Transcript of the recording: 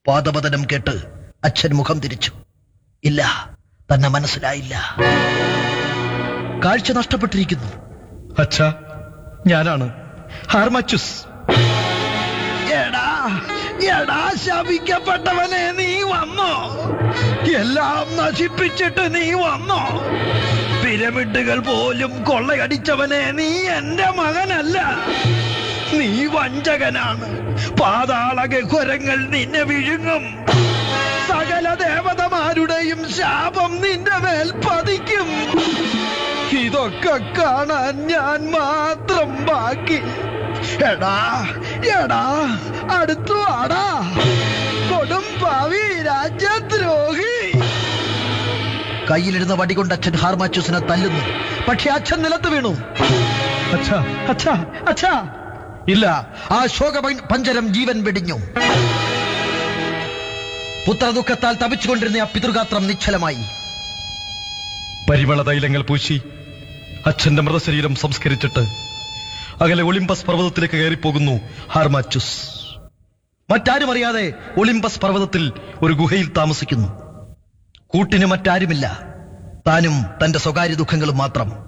പാദപതനം കേട്ട് അച്ഛൻ മുഖം തിരിച്ചു ഇല്ല തന്നെ മനസ്സിലായില്ല കാഴ്ച നഷ്ടപ്പെട്ടിരിക്കുന്നു അച്ഛ ഞാനാണ് ഹാർമാച്ചുസ് എടാ എടാ ശപിക്കപ്പെട്ടവനെ നീ വന്നോ എല്ലാം നശിപ്പിച്ചിട്ട് നീ വന്നോ പിരമിഡുകൾ പോലും കൊള്ളയടിച്ചവനെ നീ എന്റെ മകനല്ല നീ വഞ്ചകനാണ് പാതാള ഗഹ്വരങ്ങൾ നിന്നെ വിഴുങ്ങും സകല ദേവതമാരുടെയും ശാപം നിന്റെ മേൽ പതിക്കും ഇതൊക്കെ കാണാൻ ഞാൻ മാത്രം ബാക്കി എടാ എടാ അടുത്തു ആടാ കൊടും പാവി രാജ്യദ്രോഹി കയ്യിലിരുന്ന വടി കൊണ്ട് അച്ഛൻ ഹാർമാച്ചൂസിനെ തല്ലുന്നു പക്ഷെ അച്ഛൻ നിലത്ത് വീണു അച്ഛ അച്ഛ അച്ഛ ഇല്ല ആ ശോക പ- പഞ്ചരം ജീവൻ വെടിഞ്ഞു പുത്രദുഃഖത്താൽ തപിച്ചുകൊണ്ടിരുന്ന ആ പിതൃഗാത്രം നിശ്ചലമായി പരിമള തൈലങ്ങൾ പൂശി അച്ഛന്റെ മൃതശരീരം സംസ്കരിച്ചിട്ട് അകലെ ഒളിമ്പസ് പർവ്വതത്തിലേക്ക് കയറിപ്പോകുന്നു ഹാർമാച്ചുസ് മറ്റാരും അറിയാതെ ഒളിമ്പസ് പർവ്വതത്തിൽ ഒരു ഗുഹയിൽ താമസിക്കുന്നു കൂട്ടിന് മറ്റാരുമില്ല താനും തന്റെ സ്വകാര്യ ദുഃഖങ്ങളും മാത്രം